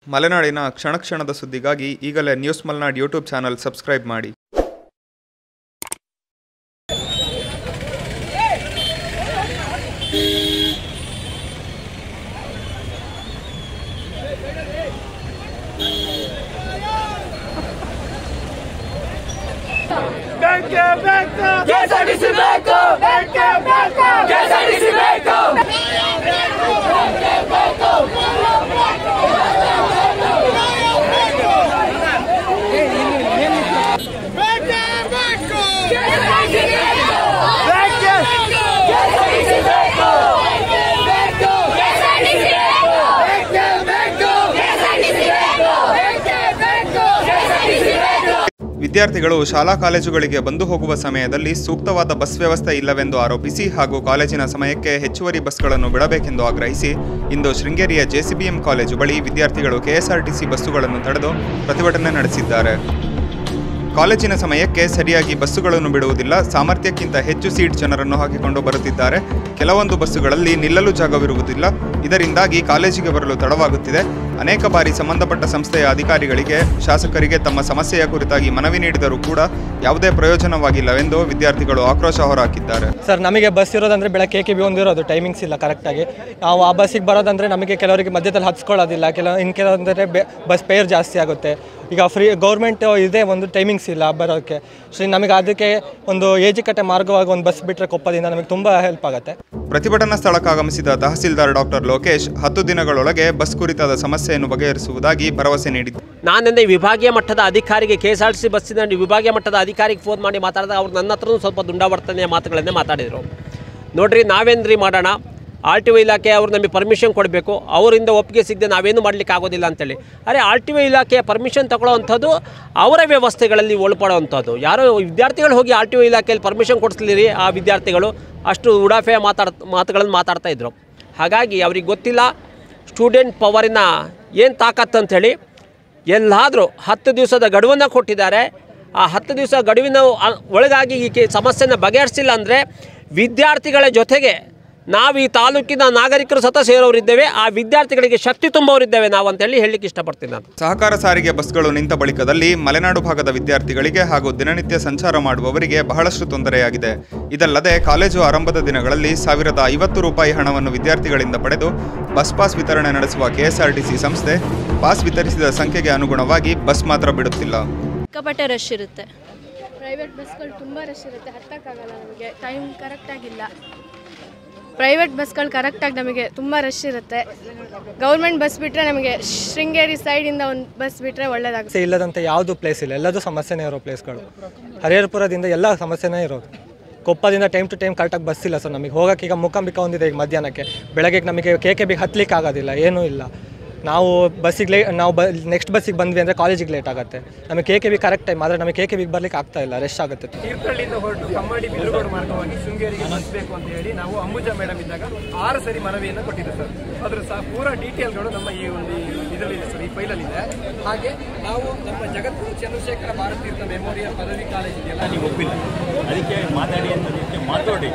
ಮಲೆನಾಡಿನ ಕ್ಷಣ ಕ್ಷಣದ ಸುದ್ದಿಗಾಗಿ ಈಗಲೇ news Malenad YouTube channel subscribe ಮಾಡಿ ಕೆಎಸ್ಆರ್ಟಿಸಿ ಬೇಕು ಕೆಎಸ್ಆರ್ಟಿಸಿ ಬೇಕು ವಿದ್ಯಾರ್ಥಿಗಳು ಶಾಲಾ ಕಾಲೇಜುಗಳಿಗೆ ಬಂದು ಹೋಗುವ ಸಮಯದಲ್ಲಿ ಸೂಕ್ತವಾದ ಬಸ್ ವ್ಯವಸ್ಥೆ ಇಲ್ಲವೆಂದು ಆರೋಪಿಸಿ ಹಾಗೂ ಕಾಲೇಜಿನ ಸಮಯಕ್ಕೆ ಹೆಚ್ಚುವರಿ ಬಸ್ಗಳನ್ನು ಬಿಡಬೇಕೆಂದು ಆಗ್ರಹಿಸಿ ಇಂದು ಶೃಂಗೇರಿಯ ಜೆಸಿಬಿಎಂ ಕಾಲೇಜು ಬಳಿ ವಿದ್ಯಾರ್ಥಿಗಳು ಕೆಎಸ್ಆರ್ಟಿಸಿ ಬಸ್ಸುಗಳನ್ನು ತಡೆದು ಪ್ರತಿಭಟನೆ ನಡೆಸಿದ್ದಾರೆ ಕಾಲೇಜಿನ ಸಮಯಕ್ಕೆ ಸರಿಯಾಗಿ ಬಸ್ಸುಗಳನ್ನು ಬಿಡುವುದಿಲ್ಲ ಸಾಮರ್ಥ್ಯಕ್ಕಿಂತ ಹೆಚ್ಚು ಸೀಟ್ ಜನರನ್ನು ಹಾಕಿಕೊಂಡು ಬರುತ್ತಿದ್ದಾರೆ ಕೆಲವೊಂದು ಬಸ್ಸುಗಳಲ್ಲಿ ನಿಲ್ಲಲು ಜಾಗವಿರುವುದಿಲ್ಲ ಇದರಿಂದಾಗಿ ಕಾಲೇಜಿಗೆ ಬರಲು ತಡವಾಗುತ್ತಿದೆ ಅನೇಕ ಬಾರಿ ಸಂಬಂಧಪಟ್ಟ ಸಂಸ್ಥೆಯ ಅಧಿಕಾರಿಗಳಿಗೆ ಶಾಸಕರಿಗೆ ತಮ್ಮ ಸಮಸ್ಯೆಯ ಕುರಿತಾಗಿ ಮನವಿ ನೀಡಿದರೂ ಕೂಡ ಯಾವುದೇ ಪ್ರಯೋಜನವಾಗಿಲ್ಲವೆಂದು ವಿದ್ಯಾರ್ಥಿಗಳು ಆಕ್ರೋಶ ಹೊರಹಾಕಿದ್ದಾರೆ ಸರ್ ನಮಗೆ ಬಸ್ ಇರೋದಂದ್ರೆ ಬೆಳಗ್ಗೆ ಕೆ ಬಿ ಒಂದು ಇರೋದು ಟೈಮಿಂಗ್ಸ್ ಇಲ್ಲ ಕರೆಕ್ಟಾಗಿ ನಾವು ಆ ಬಸ್ಸಿಗೆ ಬರೋದಂದ್ರೆ ನಮಗೆ ಕೆಲವರಿಗೆ ಮಧ್ಯದಲ್ಲಿ ಹತ್ಸ್ಕೊಳ್ಳೋದಿಲ್ಲ ಕೆಲ ಇನ್ನು ಕೆಲವೊಂದರೆ ಬಸ್ ಪೇರ್ ಜಾಸ್ತಿ ಆಗುತ್ತೆ ಈಗ ಫ್ರೀ ಗೌರ್ಮೆಂಟ್ ಇದೆ ಒಂದು ಟೈಮಿಂಗ್ಸ್ ಇಲ್ಲ ಬರೋಕ್ಕೆ ಸೊ ನಮಗೆ ಅದಕ್ಕೆ ಒಂದು ಏಜಿಕಟ್ಟೆ ಮಾರ್ಗವಾಗಿ ಒಂದು ಬಸ್ ಬಿಟ್ಟರೆ ಕೊಪ್ಪದಿಂದ ನಮಗೆ ತುಂಬ ಹೆಲ್ಪ್ ಆಗುತ್ತೆ ಪ್ರತಿಭಟನಾ ಸ್ಥಳಕ್ಕಾಗಮಿಸಿದ ತಹಸೀಲ್ದಾರ್ ಡಾಕ್ಟರ್ ಲೋಕೇಶ್ ಹತ್ತು ದಿನಗಳೊಳಗೆ ಬಸ್ ಕುರಿತಾದ ಸಮಸ್ಯೆಯನ್ನು ಬಗೆಹರಿಸುವುದಾಗಿ ಭರವಸೆ ನೀಡಿದ್ದಾರೆ ನಾನಿಂದ ವಿಭಾಗೀಯ ಮಟ್ಟದ ಅಧಿಕಾರಿಗೆ K S R T C ಬಸ್ಸಿನ ವಿಭಾಗೀಯ ಮಟ್ಟದ ಅಧಿಕಾರಿಗೆ ಫೋನ್ ಮಾಡಿ ಮಾತಾಡಿದಾಗ ಅವ್ರು ನನ್ನ ಹತ್ರನೂ ಸ್ವಲ್ಪ ದುಂಡಾವರ್ತನೆಯ ಮಾತುಗಳನ್ನೇ ಮಾತಾಡಿದರು ನೋಡ್ರಿ ನಾವೇನ್ರಿ ಮಾಡೋಣ ಆರ್ ಟಿ ಒ ಇಲಾಖೆ ಅವ್ರು ನಮಗೆ ಪರ್ಮಿಷನ್ ಕೊಡಬೇಕು ಅವರಿಂದ ಒಪ್ಪಿಗೆ ಸಿಗದೆ ನಾವೇನು ಮಾಡಲಿಕ್ಕೆ ಆಗೋದಿಲ್ಲ ಅಂತೇಳಿ ಅರೆ ಆರ್ ಟಿ ಒ ಇಲಾಖೆಯ ಪರ್ಮಿಷನ್ ತಗೊಳ್ಳೋವಂಥದ್ದು ಅವರ ವ್ಯವಸ್ಥೆಗಳಲ್ಲಿ ಒಳಪಡುವಂಥದ್ದು ಯಾರೋ ವಿದ್ಯಾರ್ಥಿಗಳು ಹೋಗಿ ಆರ್ ಟಿ ಒ ಇಲಾಖೆಯಲ್ಲಿ ಪರ್ಮಿಷನ್ ಕೊಡಿಸ್ಲಿರಿ ಆ ವಿದ್ಯಾರ್ಥಿಗಳು ಅಷ್ಟು ಉಡಾಫೆಯ ಮಾತಾಡ್ ಮಾತುಗಳನ್ನು ಮಾತಾಡ್ತಾ ಇದ್ರು ಹಾಗಾಗಿ ಅವ್ರಿಗೆ ಗೊತ್ತಿಲ್ಲ ಸ್ಟೂಡೆಂಟ್ ಪವರಿನ ಏನು ತಾಕತ್ತು ಅಂಥೇಳಿ ಎಲ್ಲಾದರೂ ಹತ್ತು ದಿವಸದ ಗಡುವನ್ನು ಕೊಟ್ಟಿದ್ದಾರೆ ಆ ಹತ್ತು ದಿವಸ ಗಡುವಿನ ಅ- ಒಳಗಾಗಿ ಈ ಕೆ- ಸಮಸ್ಯೆನ ಬಗೆಹರಿಸಿಲ್ಲ ಅಂದರೆ ವಿದ್ಯಾರ್ಥಿಗಳ ಜೊತೆಗೆ ನಾವು ಈ ತಾಲೂಕಿನ ನಾಗರಿಕರು ಸತ ಸೇರೋರಿದ್ದೇವೆ ಆ ವಿದ್ಯಾರ್ಥಿಗಳಿಗೆ ಶಕ್ತಿ ತುಂಬೋರಿದ್ದೇವೆ ನಾವು ಅಂತೇಳಿ ಹೇಳಲಿಕ್ಕೆ ಇಷ್ಟಪಡ್ತೀನಿ ನಾನು ಸಹಕಾರ ಸಾರಿಗೆ ಬಸ್ಗಳು ನಿಂತ ಬಳಿಕದಲ್ಲಿ ಮಲೆನಾಡು ಭಾಗದ ವಿದ್ಯಾರ್ಥಿಗಳಿಗೆ ಹಾಗೂ ದಿನನಿತ್ಯ ಸಂಚಾರ ಮಾಡುವವರಿಗೆ ಬಹಳಷ್ಟು ತೊಂದರೆಯಾಗಿದೆ ಇದಲ್ಲದೆ ಕಾಲೇಜು ಆರಂಭದ ದಿನಗಳಲ್ಲಿ ಸಾವಿರದ ಐವತ್ತು ರೂಪಾಯಿ ಹಣವನ್ನು ವಿದ್ಯಾರ್ಥಿಗಳಿಂದ ಪಡೆದು ಬಸ್ ಪಾಸ್ ವಿತರಣೆ ನಡೆಸುವ ಕೆಎಸ್ಆರ್ಟಿಸಿ ಸಂಸ್ಥೆ ಪಾಸ್ ವಿತರಿಸಿದ ಸಂಖ್ಯೆಗೆ ಅನುಗುಣವಾಗಿ ಬಸ್ ಮಾತ್ರ ಬಿಡುತ್ತಿಲ್ಲ ಸಿಕ್ಕಾಪಟ್ಟೆ ರಶ್ ಇರುತ್ತೆ ಪ್ರೈವೇಟ್ ಬಸ್ಗಳು ತುಂಬ ರಶ್ ಇರುತ್ತೆ ಹತ್ತಕ್ಕಾಗಲ್ಲ ನಮಗೆ ಟೈಮ್ ಕರೆಕ್ಟಾಗಿಲ್ಲ ಪ್ರೈವೇಟ್ ಬಸ್ಗಳು ಕರೆಕ್ಟಾಗಿ ನಮಗೆ ತುಂಬ ರಶ್ ಇರುತ್ತೆ ಗೌರ್ಮೆಂಟ್ ಬಸ್ ಬಿಟ್ಟರೆ ನಮಗೆ ಶೃಂಗೇರಿ ಸೈಡಿಂದ ಒಂದು ಬಸ್ ಬಿಟ್ಟರೆ ಒಳ್ಳೇದಾಗುತ್ತೆ ಸಮಸ್ಯೆ ಇಲ್ಲದಂತೆ ಯಾವುದು ಪ್ಲೇಸ್ ಇಲ್ಲ ಎಲ್ಲದೂ ಸಮಸ್ಯೆನೇ ಇರೋ ಪ್ಲೇಸ್ಗಳು ಹರಿಹರಪುರದಿಂದ ಎಲ್ಲ ಸಮಸ್ಯೆನೇ ಇರೋದು ಕೊಪ್ಪದಿಂದ ಟೈಮ್ ಟು ಟೈಮ್ ಕರೆಕ್ಟಾಗಿ ಬಸ್ ಇಲ್ಲ ಸರ್ ನಮಗೆ ಹೋಗೋಕೆ ಈಗ ಮುಖಾಂಬಿಕ ಒಂದಿದೆ ಈಗ ಮಧ್ಯಾಹ್ನಕ್ಕೆ ಬೆಳಗ್ಗೆ ನಮಗೆ ಕೆ ಕೆ ಬಿಗೆ ಹತ್ಲಿಕ್ಕೆ ಆಗೋದಿಲ್ಲ ಏನೂ ಇಲ್ಲ ನಾವು ಬಸ್ಸಿಗೆ ಲೇ ನಾವು ಬ ನೆಕ್ಸ್ಟ್ ಬಸ್ಸಿಗೆ ಬಂದ್ವಿ ಅಂದರೆ ಕಾಲೇಜಿಗೆ ಲೇಟ್ ಆಗುತ್ತೆ ನಮಗೆ K K B correct time ಆದರೆ ನಮಗೆ ಕೆ ಕೆ ಬಿಗೆ ಬರ್ಲಿಕ್ಕೆ ಆಗ್ತಾ ಇಲ್ಲ ರಶ್ ಆಗುತ್ತೆ ತೀರ್ಥಹಳ್ಳಿಯಿಂದ ಹೊರಟು ಕಮ್ಮಡಿ ಬಿಲ್ಲುಗೋಡು ಮಾರ್ಗವಾಗಿ ಶೃಂಗೇರಿಗೆ ಬಸ್ಬೇಕು ಅಂತ ಹೇಳಿ ನಾವು ಅಂಬುಜಾ ಮೇಡಮ್ ಇದ್ದಾಗ ಆರು ಸರಿ ಮನವಿಯನ್ನು ಕೊಟ್ಟಿದ್ದೆ ಸರ್ ಅದ್ರ ಸಹ ಪೂರ ಡೀಟೇಲ್ಗಳು ನಮ್ಮ ಈ ಒಂದು ಇದರಲ್ಲಿದೆ ಸರ್ ಈ ಫೈಲಲ್ಲಿದೆ ಹಾಗೆ ನಾವು ನಮ್ಮ ಜಗದ್ಗುರು ಚಂದ್ರಶೇಖರ ಭಾರತ ತೀರ್ಥ ಮೆಮೋರಿಯಲ್ ಪದವಿ ಕಾಲೇಜ್ ಇದೆಯಲ್ಲ ನೀವು ಒಪ್ಪಿಲ್ಲ ಅದಕ್ಕೆ ಮಾತಾಡಿ ಅನ್ನೋದಕ್ಕೆ ಮಾತಾಡಿ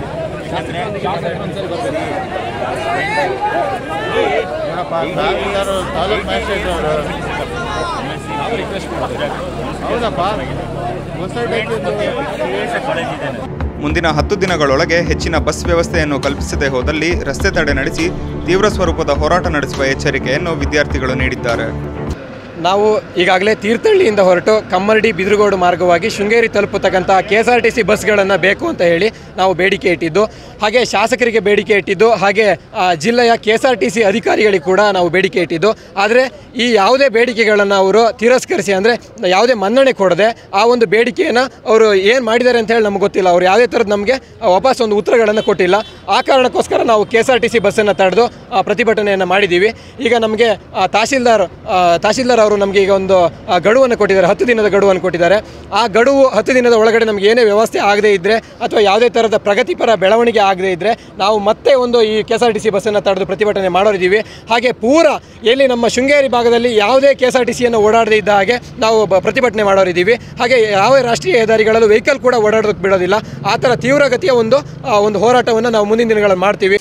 ಯಾಕಂದ್ರೆ ತಾಲೂಕ್ ಮ್ಯಾಜಿಸ್ಟ್ರೇಟ್ ಅವರು ನಾವು ರಿಕ್ವೆಸ್ಟ್ ಮಾಡಿದ್ರೆ ಹೌದಪ್ಪ ಹೊಸಡಕ್ಕೆ ಕಾಲೇಜ್ ಇದೆ ಮುಂದಿನ ಹತ್ತು ದಿನಗಳೊಳಗೆ ಹೆಚ್ಚಿನ ಬಸ್ ವ್ಯವಸ್ಥೆಯನ್ನು ಕಲ್ಪಿಸದೆ ಹೋದಲ್ಲಿ ರಸ್ತೆ ತಡೆ ನಡೆಸಿ ತೀವ್ರ ಸ್ವರೂಪದ ಹೋರಾಟ ನಡೆಸುವ ಎಚ್ಚರಿಕೆಯನ್ನು ವಿದ್ಯಾರ್ಥಿಗಳು ನೀಡಿದ್ದಾರೆ ನಾವು ಈಗಾಗಲೇ ತೀರ್ಥಹಳ್ಳಿಯಿಂದ ಹೊರಟು ಕಮ್ಮರಡಿ ಬಿದಿರುಗೋಡು ಮಾರ್ಗವಾಗಿ ಶೃಂಗೇರಿ ತಲುಪತಕ್ಕಂಥ K S R T C ಬಸ್ಗಳನ್ನು ಬೇಕು ಅಂತ ಹೇಳಿ ನಾವು ಬೇಡಿಕೆ ಇಟ್ಟಿದ್ದು ಹಾಗೆ ಶಾಸಕರಿಗೆ ಬೇಡಿಕೆ ಇಟ್ಟಿದ್ದು ಹಾಗೆ ಆ, ಜಿಲ್ಲೆಯ K S R T C ಅಧಿಕಾರಿಗಳಿಗೆ ಕೂಡ ನಾವು ಬೇಡಿಕೆ ಇಟ್ಟಿದ್ದು ಆದರೆ ಈ ಯಾವುದೇ ಬೇಡಿಕೆಗಳನ್ನು ಅವರು ತಿರಸ್ಕರಿಸಿ ಅಂದರೆ ಯಾವುದೇ ಮನ್ನಣೆ ಕೊಡದೆ ಆ ಒಂದು ಬೇಡಿಕೆಯನ್ನು ಅವರು ಏನು ಮಾಡಿದ್ದಾರೆ ಅಂತ ಹೇಳಿ ನಮ್ಗೆ ಗೊತ್ತಿಲ್ಲ ಅವರು ಯಾವುದೇ ಥರದ್ದು ನಮಗೆ ವಾಪಸ್ ಒಂದು ಉತ್ತರಗಳನ್ನು ಕೊಟ್ಟಿಲ್ಲ ಆ ಕಾರಣಕ್ಕೋಸ್ಕರ ನಾವು K S R T C ಬಸ್ಸನ್ನು ತಡೆದು ಆ, ಪ್ರತಿಭಟನೆಯನ್ನು ಮಾಡಿದ್ದೀವಿ ಈಗ ನಮಗೆ ಆ, ತಹಶೀಲ್ದಾರ್ ಆ, ತಹಶೀಲ್ದಾರ್ ಅವರು ನಮಗೆ ಈಗ ಒಂದು ಆ, ಗಡುವನ್ನು ಕೊಟ್ಟಿದ್ದಾರೆ ಹತ್ತು ದಿನದ ಗಡುವನ್ನು ಕೊಟ್ಟಿದ್ದಾರೆ ಆ ಗಡುವು ಹತ್ತು ದಿನದ ಒಳಗಡೆ ನಮಗೆ ಏನೇ ವ್ಯವಸ್ಥೆ ಆಗದೇ ಇದ್ದರೆ ಅಥವಾ ಯಾವುದೇ ಥರದ ಪ್ರಗತಿಪರ ಬೆಳವಣಿಗೆ ಆಗದೇ ಇದ್ದರೆ ನಾವು ಮತ್ತೆ ಒಂದು ಈ K S R T C ಬಸ್ಸನ್ನು ತಡೆದು ಪ್ರತಿಭಟನೆ ಮಾಡೋರಿದ್ದೀವಿ ಹಾಗೆ ಪೂರ ಎಲ್ಲಿ ನಮ್ಮ ಶೃಂಗೇರಿ ಭಾಗದಲ್ಲಿ ಯಾವುದೇ ಕೆ ಎಸ್ ಆರ್ ಟಿ ಸಿಯನ್ನು ಓಡಾಡದೇ ಇದ್ದ ಹಾಗೆ ನಾವು ಬ- ಪ್ರತಿಭಟನೆ ಮಾಡೋರಿದ್ದೀವಿ ಹಾಗೆ ಯಾವ ರಾಷ್ಟ್ರೀಯ ಹೆದ್ದಾರಿಗಳಲ್ಲೂ ವೆಹಿಕಲ್ ಕೂಡ ಓಡಾಡೋದಕ್ಕೆ ಬಿಡೋದಿಲ್ಲ ಆ ಥರ ತೀವ್ರಗತಿಯ ಒಂದು ಆ, ಒಂದು ಹೋರಾಟವನ್ನು ನಾವು ಮುಂದಿನ ದಿನಗಳಲ್ಲಿ ಮಾಡ್ತೀವಿ